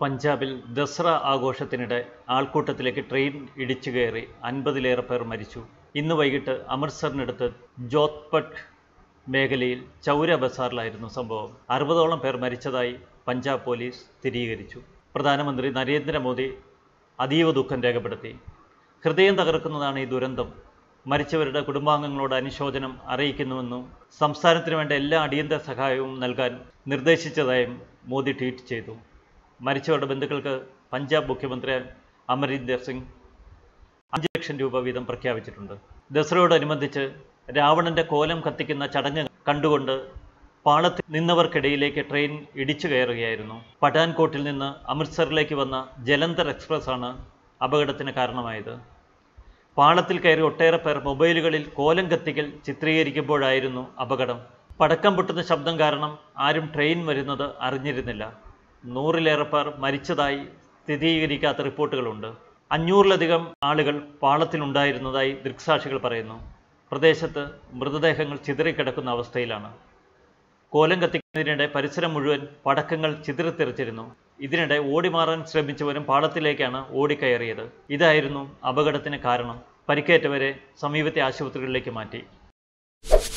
പഞ്ചാബിൽ ദസ്ര ആഘോഷത്തിനിടെ ആൾക്കൂട്ടത്തിലേക്ക് ട്രെയിൻ ഇടിച്ചു കയറി അൻപതിലേറെ പേർ മരിച്ചു ഇന്ന് വൈകിട്ട് അമൃത്സറിനടുത്ത് ജോത്പട്ട് മേഖലയിൽ ചൗര ബസാറിലായിരുന്നു സംഭവം അറുപതോളം പേർ മരിച്ചതായി പഞ്ചാബ് പോലീസ് സ്ഥിരീകരിച്ചു പ്രധാനമന്ത്രി നരേന്ദ്രമോദി അതീവ ദുഃഖം രേഖപ്പെടുത്തി ഹൃദയം തകർക്കുന്നതാണ് ഈ ദുരന്തം മരിച്ചവരുടെ കുടുംബാംഗങ്ങളോട് അനുശോചനം അറിയിക്കുന്നുവെന്നും സംസ്ഥാനത്തിന് വേണ്ട എല്ലാ അടിയന്തര സഹായവും നൽകാൻ നിർദ്ദേശിച്ചതായും മോദി ട്വീറ്റ് ചെയ്തു മരിച്ചവരുടെ ബന്ധുക്കൾക്ക് പഞ്ചാബ് മുഖ്യമന്ത്രി അമരീന്ദർ സിംഗ് അഞ്ച് ലക്ഷം രൂപ വീതം പ്രഖ്യാപിച്ചിട്ടുണ്ട് ദസറയോടനുബന്ധിച്ച് രാവണന്റെ കോലം കത്തിക്കുന്ന ചടങ്ങ് കണ്ടുകൊണ്ട് പാളത്തിൽ നിന്നവർക്കിടയിലേക്ക് ട്രെയിൻ ഇടിച്ചു കയറുകയായിരുന്നു പഠാൻകോട്ടിൽ നിന്ന് അമൃത്സറിലേക്ക് വന്ന ജലന്ധർ എക്സ്പ്രസ് ആണ് അപകടത്തിന് കാരണമായത് പാളത്തിൽ കയറി ഒട്ടേറെ പേർ മൊബൈലുകളിൽ കോലം കത്തിക്കൽ ചിത്രീകരിക്കുമ്പോഴായിരുന്നു അപകടം പടക്കം പൊട്ടുന്ന ശബ്ദം കാരണം ആരും ട്രെയിൻ വരുന്നത് അറിഞ്ഞിരുന്നില്ല നൂറിലേറെ പേർ മരിച്ചതായി സ്ഥിരീകരിക്കാത്ത റിപ്പോർട്ടുകളുണ്ട് അഞ്ഞൂറിലധികം ആളുകൾ പാളത്തിലുണ്ടായിരുന്നതായി ദൃക്സാക്ഷികൾ പറയുന്നു പ്രദേശത്ത് മൃതദേഹങ്ങൾ ചിതറിക്കിടക്കുന്ന അവസ്ഥയിലാണ് കോലം കത്തിക്കുന്നതിനിടെ പരിസരം മുഴുവൻ പടക്കങ്ങൾ ചിതറിത്തെറിച്ചിരുന്നു ഇതിനിടെ ഓടിമാറാൻ ശ്രമിച്ചവരും പാളത്തിലേക്കാണ് ഓടിക്കയറിയത് ഇതായിരുന്നു അപകടത്തിന് കാരണം പരിക്കേറ്റവരെ സമീപത്തെ ആശുപത്രികളിലേക്ക് മാറ്റി